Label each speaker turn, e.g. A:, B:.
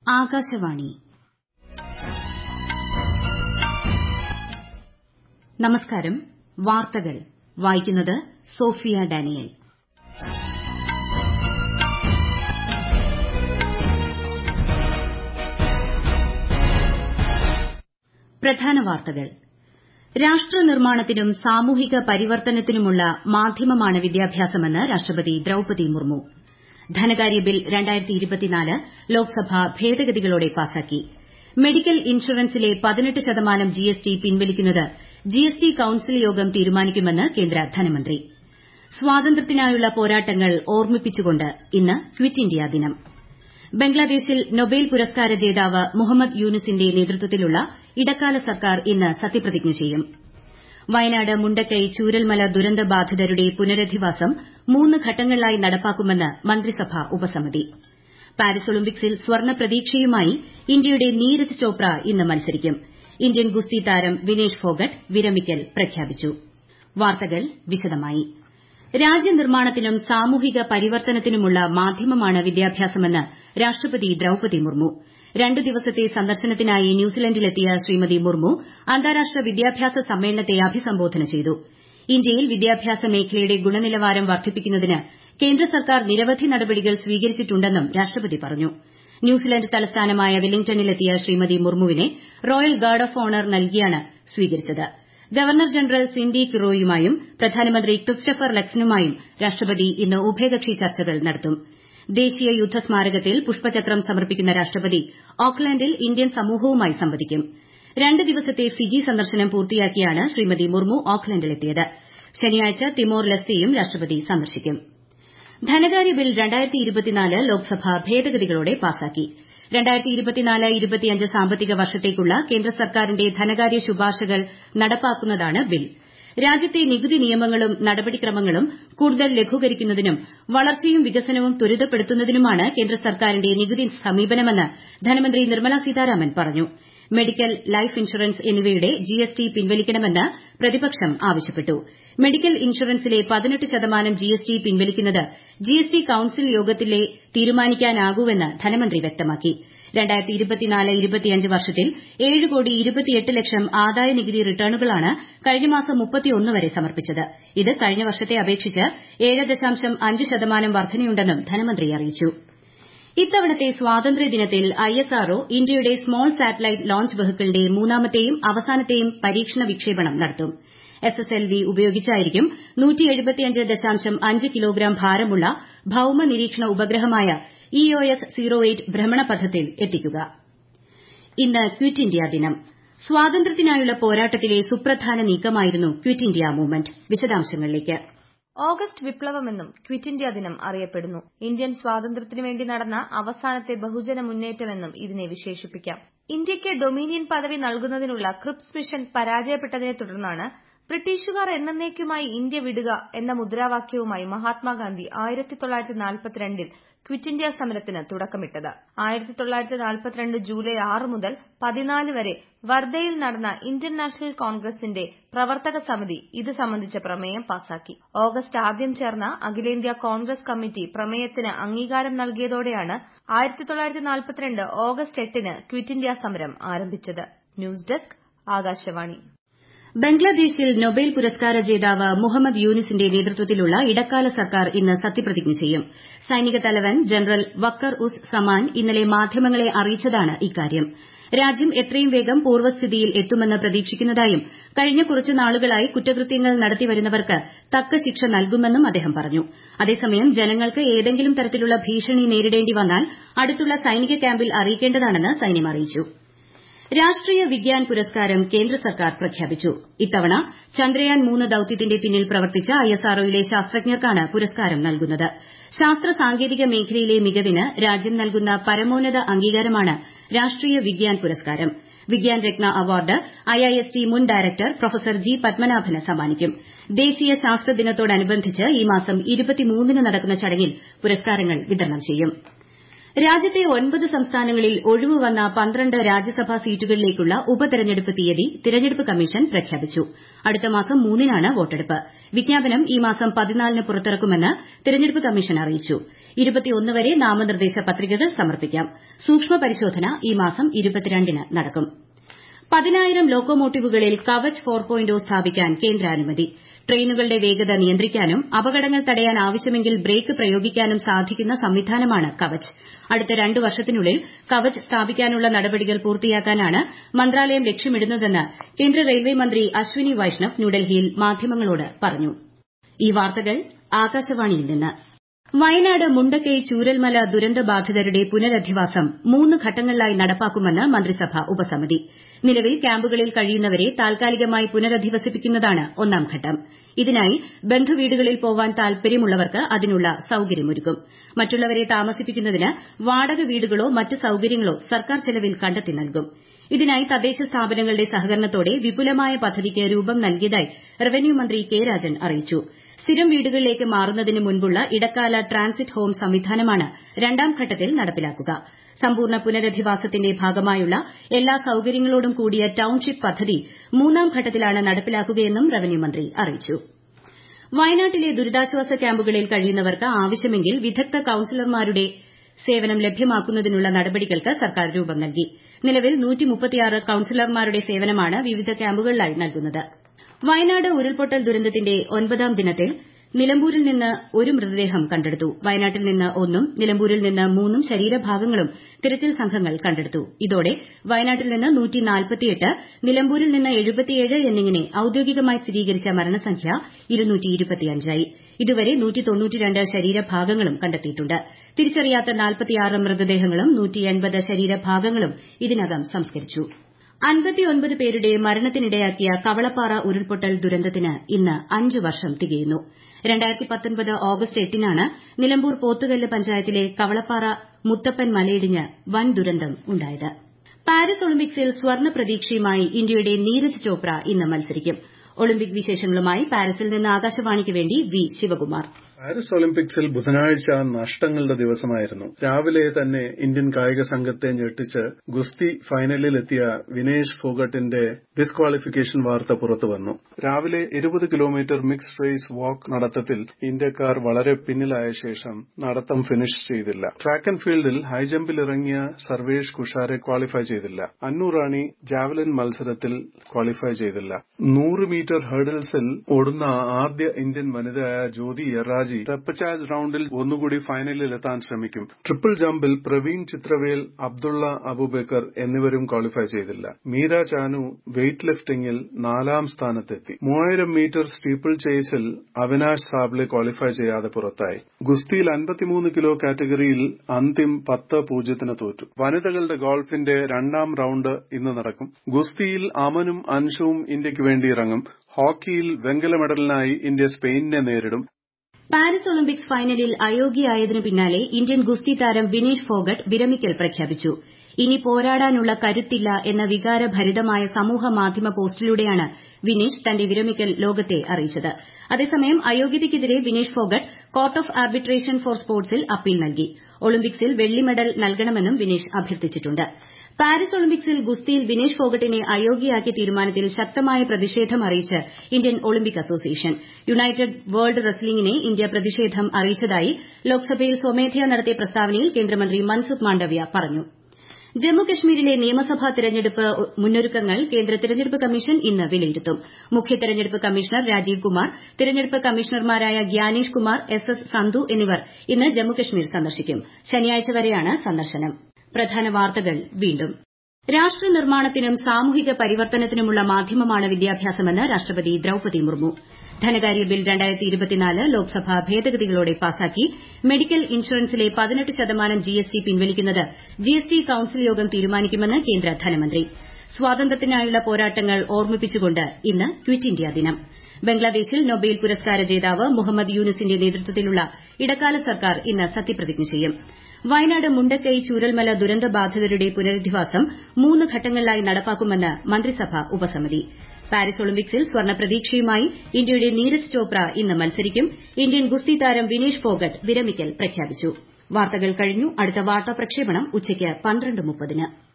A: ആകാശവാണി നമസ്കാരം വാർത്തകൾ വായിക്കുന്നത് സോഫിയ ഡാനിയൽ പ്രധാന വാർത്തകൾ രാഷ്ട്ര നിർമ്മാണത്തിനും സാമൂഹിക പരിവർത്തനത്തിനുമുള്ള മാധ്യമമാണ് വിദ്യാഭ്യാസമെന്ന് രാഷ്ട്രപതി ദ്രൌപതി മുർമു ധനകാര്യ ബിൽ ലോക്സഭ ഭേദഗതികളോടെ പാസാക്കി മെഡിക്കൽ ഇൻഷുറൻസിലെ പതിനെട്ട് ശതമാനം ജിഎസ്ടി പിൻവലിക്കുന്നത് ജിഎസ്ടി കൌൺസിൽ യോഗം തീരുമാനിക്കുമെന്ന് കേന്ദ്ര ധനമന്ത്രി സ്വാതന്ത്ര്യത്തിനായുള്ള പോരാട്ടങ്ങൾ ഓർമ്മിപ്പിച്ചുകൊണ്ട് ഇന്ന് ക്വിറ്റ് ഇന്ത്യാ ദിനം ബംഗ്ലാദേശിൽ നൊബേൽ പുരസ്കാര ജേതാവ് മുഹമ്മദ് യൂനുസിന്റെ നേതൃത്വത്തിലുള്ള ഇടക്കാല സർക്കാർ ഇന്ന് സത്യപ്രതിജ്ഞ ചെയ്യും വയനാട് മുണ്ടക്കൈ ചൂരൽമല ദുരന്ത ബാധിതരുടെ പുനരധിവാസം മൂന്ന് ഘട്ടങ്ങളിലായി നടപ്പാക്കുമെന്ന് മന്ത്രിസഭാ ഉപസമിതി പാരീസ് ഒളിമ്പിക്സിൽ സ്വർണ്ണ പ്രതീക്ഷയുമായി ഇന്ത്യയുടെ നീരജ് ചോപ്ര ഇന്ന് മത്സരിക്കും ഇന്ത്യൻ ഗുസ്തി താരം വിനേഷ് ഫോഗട്ട് വിരമിക്കൽ പ്രഖ്യാപിച്ചു വാർത്തകൾ വിശദമായി രാജ്യനിർമ്മാണത്തിനും സാമൂഹിക പരിവർത്തനത്തിനുമുള്ള മാധ്യമമാണ് വിദ്യാഭ്യാസമെന്ന് രാഷ്ട്രപതി ദ്രൌപതി മുർമു രണ്ടു ദിവസത്തെ സന്ദർശനത്തിനായി ന്യൂസിലൻഡിലെത്തിയ ശ്രീമതി മുർമു അന്താരാഷ്ട്ര വിദ്യാഭ്യാസ സമ്മേളനത്തെ അഭിസംബോധന ചെയ്തു ഇന്ത്യയിൽ വിദ്യാഭ്യാസ മേഖലയുടെ ഗുണനിലവാരം വർദ്ധിപ്പിക്കുന്നതിന് കേന്ദ്ര സർക്കാർ നിരവധി നടപടികൾ സ്വീകരിച്ചിട്ടുണ്ടെന്നും രാഷ്ട്രപതി പറഞ്ഞു ന്യൂസിലൻഡ് തലസ്ഥാനമായ വെല്ലിംഗ്ടണിലെത്തിയ ശ്രീമതി മുർമുവിനെ റോയൽ ഗാർഡ് ഓഫ് ഓണർ നൽകിയാണ് സ്വീകരിച്ചത് ഗവർണർ ജനറൽ സിൻഡി കിറോയുമായും പ്രധാനമന്ത്രി ക്രിസ്റ്റഫർ ലക്സനുമായും രാഷ്ട്രപതി ഇന്ന് ഉഭയകക്ഷി ചർച്ചകൾ നടത്തും ദേശീയ യുദ്ധ സ്മാരകത്തിൽ പുഷ്പചക്രം സമർപ്പിക്കുന്ന രാഷ്ട്രപതി ഓക്ലൻഡിൽ ഇന്ത്യൻ സമൂഹവുമായി സംവദിക്കും രണ്ട് ദിവസത്തെ ഫിജി സന്ദർശനം പൂർത്തിയാക്കിയാണ് ശ്രീമതി മുർമു ഓക്ലൻഡിലെത്തിയത് ശനിയാഴ്ച തിമോർ ലെസ്തെയും രാഷ്ട്രപതി സന്ദർശിക്കും ധനകാര്യ ബിൽ ലോക്സഭ ഭേദഗതികളോടെ പാസാക്കി സാമ്പത്തിക വർഷത്തേക്കുള്ള കേന്ദ്ര സർക്കാരിന്റെ ധനകാര്യ ശുപാർശകൾ നടപ്പാക്കുന്നതാണ് ബിൽ രാജ്യത്തെ നികുതി നിയമങ്ങളും നടപടിക്രമങ്ങളും കൂടുതൽ ലഘൂകരിക്കുന്നതിനും വളർച്ചയും വികസനവും ത്വരിതപ്പെടുത്തുന്നതിനുമാണ് കേന്ദ്ര സർക്കാരിന്റെ നികുതി സമീപനമെന്ന് ധനമന്ത്രി നിർമ്മല സീതാരാമൻ പറഞ്ഞു മെഡിക്കൽ ലൈഫ് ഇൻഷുറൻസ് എന്നിവയുടെ ജിഎസ്ടി പിൻവലിക്കണമെന്ന് പ്രതിപക്ഷം ആവശ്യപ്പെട്ടു മെഡിക്കൽ ഇൻഷുറൻസിലെ പതിനെട്ട് ശതമാനം ജിഎസ്ടി പിൻവലിക്കുന്നത് ജിഎസ്ടി കൌൺസിൽ യോഗത്തിലേ തീരുമാനിക്കാനാകൂവെന്ന് ധനമന്ത്രി വ്യക്തമാക്കി വർഷത്തിൽ ഏഴ് കോടി ഇരുപത്തിയെട്ട് ലക്ഷം ആദായ നികുതി റിട്ടേണുകളാണ് കഴിഞ്ഞ മാസം വരെ സമർപ്പിച്ചത് ഇത് കഴിഞ്ഞ വർഷത്തെ അപേക്ഷിച്ച് ഏഴ് ദശാംശം അഞ്ച് ശതമാനം വർധനയുണ്ടെന്നും ധനമന്ത്രി അറിയിച്ചു ഇത്തവണത്തെ സ്വാതന്ത്ര്യദിനത്തിൽ ഐഎസ്ആർഒ ഇന്ത്യയുടെ സ്മോൾ സാറ്റലൈറ്റ് ലോഞ്ച് വെഹിക്കിളിന്റെ മൂന്നാമത്തെയും അവസാനത്തെയും പരീക്ഷണ വിക്ഷേപണം നടത്തും എസ്എസ്എൽവി ഉപയോഗിച്ചായിരിക്കും കിലോഗ്രാം ഭാരമുള്ള ഭൌമ നിരീക്ഷണ ഉപഗ്രഹമായ ഇഒഎസ് സീറോ എയ്റ്റ് ഭ്രമണപഥത്തിൽ എത്തിക്കുക ഇന്ന് ക്വിറ്റ് ഇന്ത്യാ ദിനം സ്വാതന്ത്ര്യത്തിനായുള്ള പോരാട്ടത്തിലെ സുപ്രധാന നീക്കമായിരുന്നു ക്വിറ്റ് ഇന്ത്യ മൂവ്മെന്റ് വിശദാംശങ്ങളിലേക്ക്
B: ഓഗസ്റ്റ് വിപ്ലവമെന്നും ക്വിറ്റ് ഇന്ത്യ ദിനം അറിയപ്പെടുന്നു ഇന്ത്യൻ സ്വാതന്ത്ര്യത്തിനു വേണ്ടി നടന്ന അവസാനത്തെ ബഹുജന മുന്നേറ്റമെന്നും ഇതിനെ വിശേഷിപ്പിക്കാം ഇന്ത്യയ്ക്ക് ഡൊമീനിയൻ പദവി നൽകുന്നതിനുള്ള ക്രിപ്സ് മിഷൻ പരാജയപ്പെട്ടതിനെ തുടർന്നാണ് ബ്രിട്ടീഷുകാർ എന്നേക്കുമായി ഇന്ത്യ വിടുക എന്ന മുദ്രാവാക്യവുമായി മഹാത്മാഗാന്ധി ആയിരത്തി തൊള്ളായിരത്തി നാൽപ്പത്തിരണ്ടിൽ ക്വിറ്റ് ഇന്ത്യ സമരത്തിന് തുടക്കമിട്ടത് ആയിരത്തി തൊള്ളായിരത്തി നാൽപ്പത്തിരണ്ട് ജൂലൈ ആറ് മുതൽ പതിനാല് വരെ വർദ്ധയിൽ നടന്ന ഇന്ത്യൻ നാഷണൽ കോൺഗ്രസിന്റെ പ്രവർത്തക സമിതി ഇത് സംബന്ധിച്ച പ്രമേയം പാസാക്കി ഓഗസ്റ്റ് ആദ്യം ചേർന്ന അഖിലേന്ത്യാ കോൺഗ്രസ് കമ്മിറ്റി പ്രമേയത്തിന് അംഗീകാരം നൽകിയതോടെയാണ് ആയിരത്തി തൊള്ളായിരത്തി നാൽപ്പത്തിരണ്ട് ഓഗസ്റ്റ് എട്ടിന് ക്വിറ്റ് ഇന്ത്യ സമരം ആരംഭിച്ചത് ന്യൂസ് ഡെസ്ക് ആകാശവാണി
A: ബംഗ്ലാദേശിൽ നൊബേൽ പുരസ്കാര ജേതാവ് മുഹമ്മദ് യൂനിസിന്റെ നേതൃത്വത്തിലുള്ള ഇടക്കാല സർക്കാർ ഇന്ന് സത്യപ്രതിജ്ഞ ചെയ്യും സൈനിക തലവൻ ജനറൽ വക്കർ ഉസ് സമാൻ ഇന്നലെ മാധ്യമങ്ങളെ അറിയിച്ചതാണ് ഇക്കാര്യം രാജ്യം എത്രയും വേഗം പൂർവ്വസ്ഥിതിയിൽ എത്തുമെന്ന് പ്രതീക്ഷിക്കുന്നതായും കഴിഞ്ഞ കുറച്ചു നാളുകളായി കുറ്റകൃത്യങ്ങൾ നടത്തിവരുന്നവർക്ക് തക്ക ശിക്ഷ നൽകുമെന്നും അദ്ദേഹം പറഞ്ഞു അതേസമയം ജനങ്ങൾക്ക് ഏതെങ്കിലും തരത്തിലുള്ള ഭീഷണി നേരിടേണ്ടി വന്നാൽ അടുത്തുള്ള സൈനിക ക്യാമ്പിൽ അറിയിക്കേണ്ടതാണെന്ന് സൈന്യം അറിയിച്ചു രാഷ്ട്രീയ വിഗ്യാൻ പുരസ്കാരം കേന്ദ്ര സർക്കാർ പ്രഖ്യാപിച്ചു ഇത്തവണ ചന്ദ്രയാൻ മൂന്ന് ദൌത്യത്തിന്റെ പിന്നിൽ പ്രവർത്തിച്ച ഐഎസ്ആർഒയിലെ ശാസ്ത്രജ്ഞർക്കാണ് പുരസ്കാരം നൽകുന്നത് ശാസ്ത്ര സാങ്കേതിക മേഖലയിലെ മികവിന് രാജ്യം നൽകുന്ന പരമോന്നത അംഗീകാരമാണ് രാഷ്ട്രീയ വിഗ്യാൻ പുരസ്കാരം വിഗ്യാൻ രത്ന അവാർഡ് ഐഐഎസ്ടി മുൻ ഡയറക്ടർ പ്രൊഫസർ ജി പത്മനാഭന് സമ്മാനിക്കും ദേശീയ ശാസ്ത്ര ദിനത്തോടനുബന്ധിച്ച് ഈ മാസം ന് നടക്കുന്ന ചടങ്ങിൽ പുരസ്കാരങ്ങൾ വിതരണം ചെയ്യും രാജ്യത്തെ ഒൻപത് സംസ്ഥാനങ്ങളിൽ ഒഴിവ് വന്ന പന്ത്രണ്ട് രാജ്യസഭാ സീറ്റുകളിലേക്കുള്ള ഉപതെരഞ്ഞെടുപ്പ് തീയതി തിരഞ്ഞെടുപ്പ് കമ്മീഷൻ പ്രഖ്യാപിച്ചു അടുത്ത മാസം മൂന്നിനാണ് വോട്ടെടുപ്പ് വിജ്ഞാപനം ഈ മാസം പതിനാലിന് പുറത്തിറക്കുമെന്ന് തിരഞ്ഞെടുപ്പ് കമ്മീഷൻ അറിയിച്ചു ഇരുപത്തിയൊന്ന് വരെ നാമനിർദ്ദേശ പത്രികകൾ സമർപ്പിക്കാം സൂക്ഷ്മ പരിശോധന ഈ മാസം ഇരുപത്തിരണ്ടിന് നടക്കും പതിനായിരം ലോക്കോമോട്ടീവുകളിൽ കവച് ഫോർ പോയിന്റ് സ്ഥാപിക്കാൻ കേന്ദ്രാനുമതി ട്രെയിനുകളുടെ വേഗത നിയന്ത്രിക്കാനും അപകടങ്ങൾ തടയാൻ ആവശ്യമെങ്കിൽ ബ്രേക്ക് പ്രയോഗിക്കാനും സാധിക്കുന്ന സംവിധാനമാണ് കവച് അടുത്ത രണ്ട് വർഷത്തിനുള്ളിൽ കവച് സ്ഥാപിക്കാനുള്ള നടപടികൾ പൂർത്തിയാക്കാനാണ് മന്ത്രാലയം ലക്ഷ്യമിടുന്നതെന്ന് കേന്ദ്ര റെയിൽവേ മന്ത്രി അശ്വിനി വൈഷ്ണവ് ന്യൂഡൽഹിയിൽ മാധ്യമങ്ങളോട് പറഞ്ഞു ഈ വാർത്തകൾ ആകാശവാണിയിൽ നിന്ന് വയനാട് മുണ്ടക്കൈ ചൂരൽമല ദുരന്തബാധിതരുടെ പുനരധിവാസം മൂന്ന് ഘട്ടങ്ങളിലായി നടപ്പാക്കുമെന്ന് മന്ത്രിസഭ ഉപസമിതി നിലവിൽ ക്യാമ്പുകളിൽ കഴിയുന്നവരെ താൽക്കാലികമായി പുനരധിവസിപ്പിക്കുന്നതാണ് ഒന്നാം ഘട്ടം ഇതിനായി ബന്ധുവീടുകളിൽ പോവാൻ താൽപര്യമുള്ളവർക്ക് അതിനുള്ള സൌകര്യമൊരുക്കും മറ്റുള്ളവരെ താമസിപ്പിക്കുന്നതിന് വാടക വീടുകളോ മറ്റ് സൌകര്യങ്ങളോ സർക്കാർ ചെലവിൽ കണ്ടെത്തി നൽകും ഇതിനായി തദ്ദേശ സ്ഥാപനങ്ങളുടെ സഹകരണത്തോടെ വിപുലമായ പദ്ധതിക്ക് രൂപം നൽകിയതായി റവന്യൂ മന്ത്രി കെ രാജൻ അറിയിച്ചു സ്ഥിരം വീടുകളിലേക്ക് മാറുന്നതിന് മുൻപുള്ള ഇടക്കാല ട്രാൻസിറ്റ് ഹോം സംവിധാനമാണ് രണ്ടാം ഘട്ടത്തിൽ നടപ്പിലാക്കുക സമ്പൂർണ്ണ പുനരധിവാസത്തിന്റെ ഭാഗമായുള്ള എല്ലാ സൌകര്യങ്ങളോടും കൂടിയ ടൌൺഷിപ്പ് പദ്ധതി മൂന്നാം ഘട്ടത്തിലാണ് നടപ്പിലാക്കുകയെന്നും റവന്യൂ മന്ത്രി അറിയിച്ചു വയനാട്ടിലെ ദുരിതാശ്വാസ ക്യാമ്പുകളിൽ കഴിയുന്നവർക്ക് ആവശ്യമെങ്കിൽ വിദഗ്ധ കൌൺസിലർമാരുടെ സേവനം ലഭ്യമാക്കുന്നതിനുള്ള നടപടികൾക്ക് സർക്കാർ രൂപം നൽകി നിലവിൽ കൌൺസിലർമാരുടെ സേവനമാണ് വിവിധ ക്യാമ്പുകളിലായി നൽകുന്നത് വയനാട് ഉരുൾപൊട്ടൽ ദുരന്തത്തിന്റെ ഒൻപതാം ദിനത്തിൽ നിലമ്പൂരിൽ നിന്ന് ഒരു മൃതദേഹം കണ്ടെടുത്തു വയനാട്ടിൽ നിന്ന് ഒന്നും നിലമ്പൂരിൽ നിന്ന് മൂന്നും ശരീരഭാഗങ്ങളും തിരച്ചിൽ സംഘങ്ങൾ കണ്ടെടുത്തു ഇതോടെ വയനാട്ടിൽ നിന്ന് നിലമ്പൂരിൽ നിന്ന് എന്നിങ്ങനെ ഔദ്യോഗികമായി സ്ഥിരീകരിച്ച മരണസംഖ്യ ആയി ഇതുവരെ ശരീരഭാഗങ്ങളും കണ്ടെത്തിയിട്ടുണ്ട് തിരിച്ചറിയാത്ത മൃതദേഹങ്ങളും ശരീരഭാഗങ്ങളും ഇതിനകം സംസ്കരിച്ചു അൻപത്തിയൊൻപത് പേരുടെ മരണത്തിനിടയാക്കിയ കവളപ്പാറ ഉരുൾപൊട്ടൽ ദുരന്തത്തിന് ഇന്ന് അഞ്ച് വർഷം തികയുന്നു ഓഗസ്റ്റ് എട്ടിനാണ് നിലമ്പൂർ പോത്തുകല്ല് പഞ്ചായത്തിലെ കവളപ്പാറ മുത്തപ്പൻ മലയിടിഞ്ഞ് വൻ ദുരന്തം ഉണ്ടായത് പാരീസ് ഒളിമ്പിക്സിൽ സ്വർണ്ണ പ്രതീക്ഷയുമായി ഇന്ത്യയുടെ നീരജ് ചോപ്ര ഇന്ന് മത്സരിക്കും ഒളിമ്പിക് വിശേഷങ്ങളുമായി പാരീസിൽ നിന്ന് ആകാശവാണിക്ക് വേണ്ടി വി ശിവകുമാർ
C: പാരീസ് ഒളിമ്പിക്സിൽ ബുധനാഴ്ച നഷ്ടങ്ങളുടെ ദിവസമായിരുന്നു രാവിലെ തന്നെ ഇന്ത്യൻ കായിക സംഘത്തെ ഞെട്ടിച്ച് ഗുസ്തി ഫൈനലിലെത്തിയ വിനേഷ് ഫോഗട്ടിന്റെ ഡിസ്ക്വാളിഫിക്കേഷൻ വാർത്ത പുറത്തുവന്നു രാവിലെ ഇരുപത് കിലോമീറ്റർ മിക്സ്ഡ് റേസ് വാക്ക് നടത്തത്തിൽ ഇന്ത്യക്കാർ വളരെ പിന്നിലായ ശേഷം നടത്തം ഫിനിഷ് ചെയ്തില്ല ട്രാക്ക് ആൻഡ് ഫീൽഡിൽ ഹൈജമ്പിൽ ഇറങ്ങിയ സർവേഷ് കുഷാരെ ക്വാളിഫൈ ചെയ്തില്ല അന്നു റാണി ജാവലിൻ മത്സരത്തിൽ ക്വാളിഫൈ ചെയ്തില്ല നൂറ് മീറ്റർ ഹേർഡിൽസിൽ ഓടുന്ന ആദ്യ ഇന്ത്യൻ വനിതയായ ജ്യോതി എറാജി റെപ്പചാർജ് റൌണ്ടിൽ ഒന്നുകൂടി ഫൈനലിൽ എത്താൻ ശ്രമിക്കും ട്രിപ്പിൾ ജമ്പിൽ പ്രവീൺ ചിത്രവേൽ അബ്ദുള്ള അബുബക്കർ എന്നിവരും ക്വാളിഫൈ ചെയ്തില്ല മീര ചാനു വെയ്റ്റ് ലിഫ്റ്റിംഗിൽ നാലാം സ്ഥാനത്തെത്തി മൂവായിരം മീറ്റർ സ്റ്റീപ്പിൾ ചേസിൽ അവിനാഷ് സാബ്ലെ ക്വാളിഫൈ ചെയ്യാതെ പുറത്തായി ഗുസ്തിയിൽ അൻപത്തിമൂന്ന് കിലോ കാറ്റഗറിയിൽ അന്തിം പത്ത് പൂജ്യത്തിന് തോറ്റു വനിതകളുടെ ഗോൾഫിന്റെ രണ്ടാം റൌണ്ട് ഇന്ന് നടക്കും ഗുസ്തിയിൽ അമനും അൻഷുവും ഇന്ത്യയ്ക്ക് വേണ്ടി ഇറങ്ങും ഹോക്കിയിൽ വെങ്കല മെഡലിനായി ഇന്ത്യ സ്പെയിനിനെ നേരിടും
A: പാരീസ് ഒളിമ്പിക്സ് ഫൈനലിൽ അയോഗ്യയായതിനു പിന്നാലെ ഇന്ത്യൻ ഗുസ്തി താരം വിനേഷ് ഫോഗട്ട് വിരമിക്കൽ പ്രഖ്യാപിച്ചു ഇനി പോരാടാനുള്ള കരുത്തില്ല എന്ന വികാരഭരിതമായ സമൂഹമാധ്യമ പോസ്റ്റിലൂടെയാണ് വിനേഷ് തന്റെ വിരമിക്കൽ ലോകത്തെ അറിയിച്ചത് അതേസമയം അയോഗ്യതയ്ക്കെതിരെ Vinesh Phogat court of arbitration for സ്പോർട്സിൽ അപ്പീൽ നൽകി ഒളിമ്പിക്സിൽ വെള്ളി മെഡൽ നൽകണമെന്നും വിനേഷ് അഭ്യർത്ഥിച്ചിട്ടുണ്ട് പാരീസ് ഒളിമ്പിക്സിൽ ഗുസ്തിയിൽ വിനേഷ് ഫോഗട്ടിനെ അയോഗ്യയാക്കിയ തീരുമാനത്തിൽ ശക്തമായ പ്രതിഷേധം അറിയിച്ച് Indian Olympic Association United World റെസ്ലിംഗിനെ ഇന്ത്യ പ്രതിഷേധം അറിയിച്ചതായി ലോക്സഭയിൽ സ്വമേധയാ നടത്തിയ പ്രസ്താവനയിൽ കേന്ദ്രമന്ത്രി മൻസുഖ് മാണ്ഡവ്യ പറഞ്ഞു ജമ്മുകശ്മീരിലെ നിയമസഭാ തെരഞ്ഞെടുപ്പ് മുന്നൊരുക്കങ്ങൾ കേന്ദ്ര തെരഞ്ഞെടുപ്പ് കമ്മീഷൻ ഇന്ന് വിലയിരുത്തും മുഖ്യ തെരഞ്ഞെടുപ്പ് കമ്മീഷണർ രാജീവ് കുമാർ തെരഞ്ഞെടുപ്പ് കമ്മീഷണർമാരായ ഗ്യാനേഷ് കുമാർ എസ് എസ് സന്ധു എന്നിവർ ഇന്ന് ജമ്മുകശ്മീർ സന്ദർശിക്കും ശനിയാഴ്ച വരെയാണ് സന്ദർശനം പ്രധാന വാർത്തകൾ വീണ്ടും രാഷ്ട്ര നിർമ്മാണത്തിനും സാമൂഹിക പരിവർത്തനത്തിനുമുള്ള മാധ്യമമാണ് വിദ്യാഭ്യാസമെന്ന് രാഷ്ട്രപതി ദ്രൌപതി മുർമു ധനകാര്യ ബിൽ ലോക്സഭ ഭേദഗതികളോടെ പാസാക്കി മെഡിക്കൽ ഇൻഷുറൻസിലെ പതിനെട്ട് ശതമാനം ജിഎസ്ടി പിൻവലിക്കുന്നത് ജിഎസ്ടി കൌൺസിൽ യോഗം തീരുമാനിക്കുമെന്ന് കേന്ദ്ര ധനമന്ത്രി സ്വാതന്ത്ര്യത്തിനായുള്ള പോരാട്ടങ്ങൾ ഓർമ്മിപ്പിച്ചുകൊണ്ട് ഇന്ന് ക്വിറ്റ് ഇന്ത്യ ദിനം ബംഗ്ലാദേശിൽ നൊബേൽ പുരസ്കാര ജേതാവ് മുഹമ്മദ് യൂനുസിന്റെ നേതൃത്വത്തിലുള്ള ഇടക്കാല സർക്കാർ ഇന്ന് സത്യപ്രതിജ്ഞ ചെയ്യും വയനാട് മുണ്ടക്കൈ ചൂരൽമല ദുരന്തബാധിതരുടെ പുനരധിവാസം മൂന്ന് ഘട്ടങ്ങളിലായി നടപ്പാക്കുമെന്ന് മന്ത്രിസഭാ ഉപസമിതി പാരീസ് ഒളിമ്പിക്സിൽ സ്വർണ്ണ പ്രതീക്ഷയുമായി ഇന്ത്യയുടെ നീരജ് ചോപ്ര ഇന്ന് മത്സരിക്കും ഇന്ത്യൻ ഗുസ്തി താരം വിനേഷ് ഫോഗട്ട് വിരമിക്കൽ പ്രഖ്യാപിച്ചു വാർത്തകൾ കഴിഞ്ഞു അടുത്ത വാർത്താ പ്രക്ഷേപണം ഉച്ചയ്ക്ക് പന്ത്രണ്ട് മുപ്പതിന്